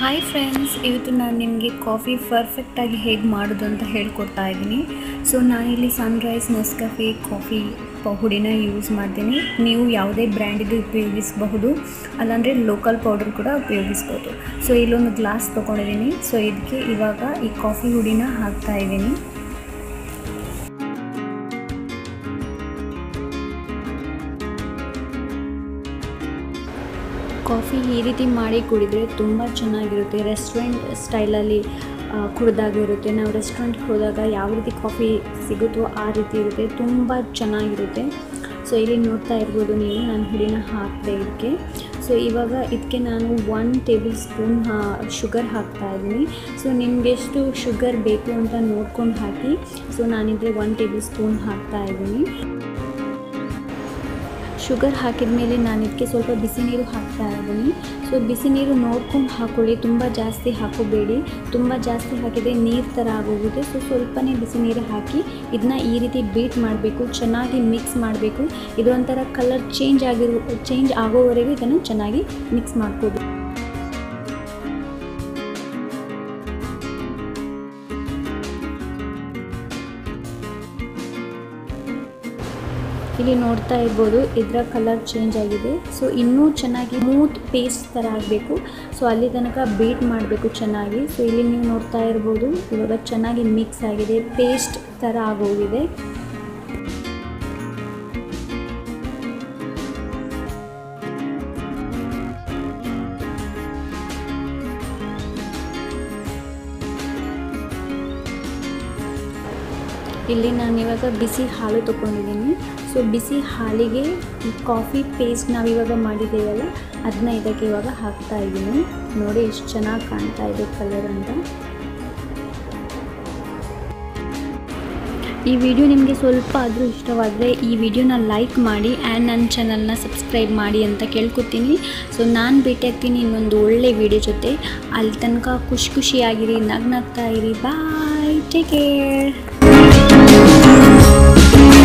hi friends ಇವತ್ತು ನಾನು ನಿಮಗೆ ಕಾಫಿ ಪರ್ಫೆಕ್ಟಾಗಿ ಹೇಗೆ ಮಾಡೋದು ಅಂತ ಹೇಳ್ಕೊಡ್ತಾ ಇದ್ದೀನಿ ಸೊ ನಾನಿಲ್ಲಿ ಸನ್ರೈಸ್ ನೆಸ್ಕಫೆ ಕಾಫಿ ಪುಡಿನ ಯೂಸ್ ಮಾಡ್ತೀನಿ ನೀವು ಯಾವುದೇ ಬ್ರ್ಯಾಂಡಿದು ಉಪಯೋಗಿಸಬಹುದು ಅಲ್ಲಾಂದರೆ ಲೋಕಲ್ ಪೌಡರ್ ಕೂಡ ಉಪಯೋಗಿಸ್ಬೋದು ಸೊ ಇಲ್ಲೊಂದು ಗ್ಲಾಸ್ ತೊಗೊಂಡಿದ್ದೀನಿ ಸೊ ಇದಕ್ಕೆ ಇವಾಗ ಈ ಕಾಫಿ ಹುಡಿನ ಹಾಕ್ತಾ ಇದ್ದೀನಿ ಕಾಫಿ ಈ ರೀತಿ ಮಾಡಿ ಕುಡಿದರೆ ತುಂಬ ಚೆನ್ನಾಗಿರುತ್ತೆ ರೆಸ್ಟೋರೆಂಟ್ ಸ್ಟೈಲಲ್ಲಿ ಕುಡ್ದಾಗಿರುತ್ತೆ ನಾವು ರೆಸ್ಟೋರೆಂಟ್ಗೆ ಹೋದಾಗ ಯಾವ ರೀತಿ ಕಾಫಿ ಸಿಗುತ್ತೋ ಆ ರೀತಿ ಇರುತ್ತೆ ತುಂಬ ಚೆನ್ನಾಗಿರುತ್ತೆ ಸೊ ಇಲ್ಲಿ ನೋಡ್ತಾ ಇರ್ಬೋದು ನೀವು ನಾನು ಹುಡಿನ ಹಾಕಿದೆ ಇದಕ್ಕೆ ಸೊ ಇವಾಗ ಇದಕ್ಕೆ ನಾನು ಒನ್ ಟೇಬಲ್ ಸ್ಪೂನ್ ಶುಗರ್ ಹಾಕ್ತಾ ಇದ್ದೀನಿ ಸೊ ನಿಮ್ಗೆ ಎಷ್ಟು ಶುಗರ್ ಬೇಕು ಅಂತ ನೋಡ್ಕೊಂಡು ಹಾಕಿ ಸೊ ನಾನಿದ್ರೆ ಒನ್ ಟೇಬಲ್ ಸ್ಪೂನ್ ಹಾಕ್ತಾ ಇದ್ದೀನಿ ಶುಗರ್ ಹಾಕಿದ ಮೇಲೆ ನಾನು ಇದಕ್ಕೆ ಸ್ವಲ್ಪ ಬಿಸಿ ನೀರು ಹಾಕ್ತಾ ಇದ್ದೀನಿ ಸೊ ಬಿಸಿ ನೀರು ನೋಡ್ಕೊಂಡು ಹಾಕೊಳ್ಳಿ ತುಂಬ ಜಾಸ್ತಿ ಹಾಕೋಬೇಡಿ ತುಂಬ ಜಾಸ್ತಿ ಹಾಕಿದರೆ ನೀರು ಥರ ಆಗೋಗುತ್ತೆ ಸೊ ಸ್ವಲ್ಪನೇ ಬಿಸಿ ನೀರು ಹಾಕಿ ಇದನ್ನ ಈ ರೀತಿ ಬೀಟ್ ಮಾಡಬೇಕು ಚೆನ್ನಾಗಿ ಮಿಕ್ಸ್ ಮಾಡಬೇಕು ಇದೊಂಥರ ಕಲರ್ ಚೇಂಜ್ ಆಗಿರೋ ಚೇಂಜ್ ಆಗೋವರೆಗೂ ಇದನ್ನು ಚೆನ್ನಾಗಿ ಮಿಕ್ಸ್ ಮಾಡ್ಕೋಬೇಕು ಇಲ್ಲಿ ನೋಡ್ತಾ ಇರ್ಬೋದು ಇದರ ಕಲರ್ ಚೇಂಜ್ ಆಗಿದೆ ಸೊ ಇನ್ನೂ ಚೆನ್ನಾಗಿ ಸ್ಮೂತ್ ಪೇಸ್ಟ್ ಥರ ಆಗಬೇಕು ಸೊ ಅಲ್ಲಿ ತನಕ ಬೀಟ್ ಮಾಡಬೇಕು ಚೆನ್ನಾಗಿ ಸೊ ಇಲ್ಲಿ ನೀವು ನೋಡ್ತಾ ಇರ್ಬೋದು ಇವಾಗ ಚೆನ್ನಾಗಿ ಮಿಕ್ಸ್ ಆಗಿದೆ ಪೇಸ್ಟ್ ಥರ ಆಗೋಗಿದೆ ಇಲ್ಲಿ ನಾನು ಇವಾಗ ಬಿಸಿ ಹಾಲು ತೊಗೊಂಡಿದ್ದೀನಿ ಸೊ ಬಿಸಿ ಹಾಲಿಗೆ ಈ ಕಾಫಿ ಪೇಸ್ಟ್ ನಾವಿವಾಗ ಮಾಡಿದ್ದೇವಲ್ಲ ಅದನ್ನ ಇದಕ್ಕೆ ಇವಾಗ ಹಾಕ್ತಾ ಇದ್ದೀನಿ ನೋಡಿ ಎಷ್ಟು ಚೆನ್ನಾಗಿ ಕಾಣ್ತಾ ಇದೆ ಕಲರ್ ಅಂತ ಈ ವಿಡಿಯೋ ನಿಮಗೆ ಸ್ವಲ್ಪ ಆದರೂ ಇಷ್ಟವಾದರೆ ಈ ವಿಡಿಯೋನ ಲೈಕ್ ಮಾಡಿ ಆ್ಯಂಡ್ ನನ್ನ ಚಾನಲ್ನ ಸಬ್ಸ್ಕ್ರೈಬ್ ಮಾಡಿ ಅಂತ ಕೇಳ್ಕೊತೀನಿ ಸೊ ನಾನು ಭೇಟಿ ಆಗ್ತೀನಿ ಇನ್ನೊಂದು ಒಳ್ಳೆ ವಿಡಿಯೋ ಜೊತೆ ಅಲ್ಲಿ ತನಕ ಖುಷಿ ಖುಷಿಯಾಗಿರಿ ನಗ್ನಗ್ತಾ ಇರಿ ಬಾಯ್ ಟೇಕ್ ಕೇರ್